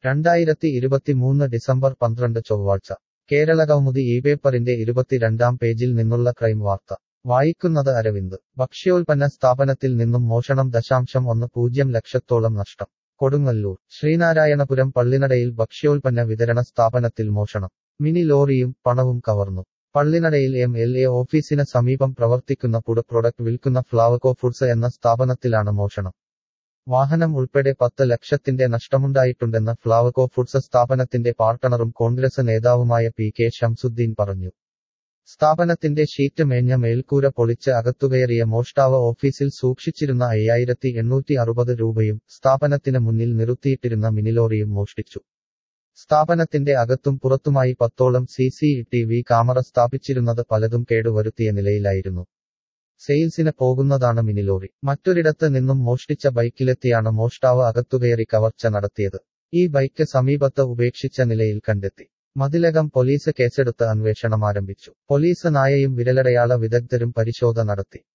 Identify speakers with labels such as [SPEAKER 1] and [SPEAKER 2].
[SPEAKER 1] രണ്ടായിരത്തി ഇരുപത്തിമൂന്ന് ഡിസംബർ പന്ത്രണ്ട് ചൊവ്വാഴ്ച കേരളകൗമുദി ഈ പേപ്പറിന്റെ ഇരുപത്തിരണ്ടാം പേജിൽ നിന്നുള്ള ക്രൈം വാർത്ത വായിക്കുന്നത് അരവിന്ദ് ഭക്ഷ്യോൽപ്പന്ന സ്ഥാപനത്തിൽ നിന്നും മോഷണം ദശാംശം ഒന്ന് പൂജ്യം ലക്ഷത്തോളം നഷ്ടം കൊടുങ്ങല്ലൂർ ശ്രീനാരായണപുരം പള്ളിനടയിൽ ഭക്ഷ്യോൽപ്പന്ന വിതരണ സ്ഥാപനത്തിൽ മോഷണം മിനി ലോറിയും പണവും കവർന്നു പള്ളിനടയിൽ എം എൽ എ ഓഫീസിന് സമീപം പ്രവർത്തിക്കുന്ന ഫുഡ് പ്രൊഡക്റ്റ് വിൽക്കുന്ന ഫ്ലാവക്കോ ഫുഡ്സ് എന്ന സ്ഥാപനത്തിലാണ് മോഷണം വാഹനം ഉൾപ്പെടെ പത്ത് ലക്ഷത്തിന്റെ നഷ്ടമുണ്ടായിട്ടുണ്ടെന്ന് ഫ്ലാവക്കോ ഫുഡ്സ് സ്ഥാപനത്തിന്റെ പാർട്ണറും കോൺഗ്രസ് നേതാവുമായ പി കെ ഷംസുദ്ദീൻ പറഞ്ഞു സ്ഥാപനത്തിന്റെ ഷീറ്റ് മേഞ്ഞ മേൽക്കൂര പൊളിച്ച് അകത്തുകയറിയ മോഷ്ടാവ് ഓഫീസിൽ സൂക്ഷിച്ചിരുന്ന അയ്യായിരത്തി എണ്ണൂറ്റി അറുപത് രൂപയും സ്ഥാപനത്തിന് മുന്നിൽ നിർത്തിയിട്ടിരുന്ന മിനിലോറിയും മോഷ്ടിച്ചു സ്ഥാപനത്തിന്റെ അകത്തും പുറത്തുമായി പത്തോളം C C T V camera സ്ഥാപിച്ചിരുന്നത് പലതും കേടുവരുത്തിയ നിലയിലായിരുന്നു സെയിൽസിന് പോകുന്നതാണ് മിനിലോറി മറ്റൊരിടത്ത് നിന്നും മോഷ്ടിച്ച ബൈക്കിലെത്തിയാണ് മോഷ്ടാവ് അകത്തുകയറി കവർച്ച നടത്തിയത് ഈ ബൈക്ക് സമീപത്ത് ഉപേക്ഷിച്ച നിലയിൽ കണ്ടെത്തി മതിലകം പോലീസ് കേസെടുത്ത് അന്വേഷണം ആരംഭിച്ചു പോലീസ് നായയും വിരലടയാള വിദഗ്ധരും പരിശോധന നടത്തി